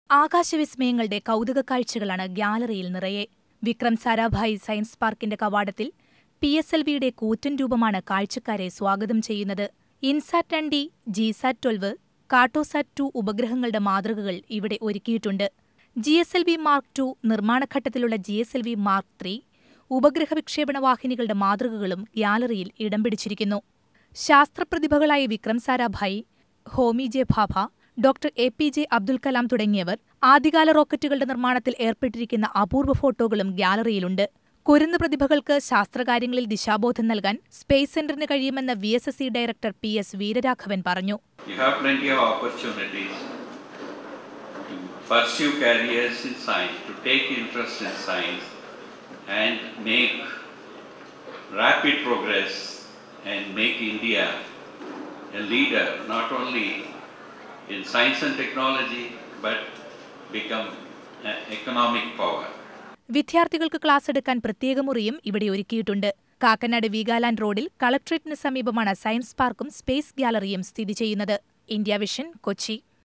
ആകാശവിസ്മയങ്ങളുടെ കൗതുക കാഴ്ചകളാണ് ഗ്യാലറിയിൽ നിറയെ വിക്രം സാരാഭായ് സയൻസ് പാർക്കിന്റെ കവാടത്തിൽ പി എസ് എൽ വിയുടെ കൂറ്റൻ രൂപമാണ് കാഴ്ചക്കാരെ സ്വാഗതം ചെയ്യുന്നത് ഇൻസാറ്റ് രണ്ട് D GSAT twelve Cartosat two ഉപഗ്രഹങ്ങളുടെ മാതൃകകൾ ഇവിടെ ഒരുക്കിയിട്ടുണ്ട് G S L V mark two നിർമ്മാണഘട്ടത്തിലുള്ള G S L V mark three ഉപഗ്രഹ വിക്ഷേപണ വാഹിനികളുടെ മാതൃകകളും ഗ്യാലറിയിൽ ഇടം പിടിച്ചിരിക്കുന്നു ശാസ്ത്രപ്രതിഭകളായ Vikram Sarabhai Homi J Bhabha doctor A P J Abdul Kalam തുടങ്ങിയവർ ആദ്യകാല റോക്കറ്റുകളുടെ നിർമ്മാണത്തിൽ ഏർപ്പെട്ടിരിക്കുന്ന അപൂർവ ഫോട്ടോകളും ഗ്യാലറിയിലുണ്ട് കുരുന്ന് പ്രതിഭകൾക്ക് ശാസ്ത്രകാര്യങ്ങളിൽ ദിശാബോധം നൽകാൻ സ്പേസ് സെന്ററിന് കഴിയുമെന്ന് V S S C director P S Veeraraghavan പറഞ്ഞു You have plenty of opportunities to pursue careers in science, to take interest in science and make rapid progress and make India a leader not only in science and technology but become an economic power. വിദ്യാർത്ഥികൾക്ക് class എടുക്കാൻ പ്രത്യേക മുറിയും ഇവിടെ ഒരുക്കിയിട്ടുണ്ട് കാക്കനാട് വീഗാലാൻഡ് റോഡിൽ കളക്ട്രേറ്റിന് സമീപമാണ് science പാർക്കും space ഗ്യാലറിയും സ്ഥിതി ചെയ്യുന്നത് ഇന്ത്യ വിഷൻ കൊച്ചി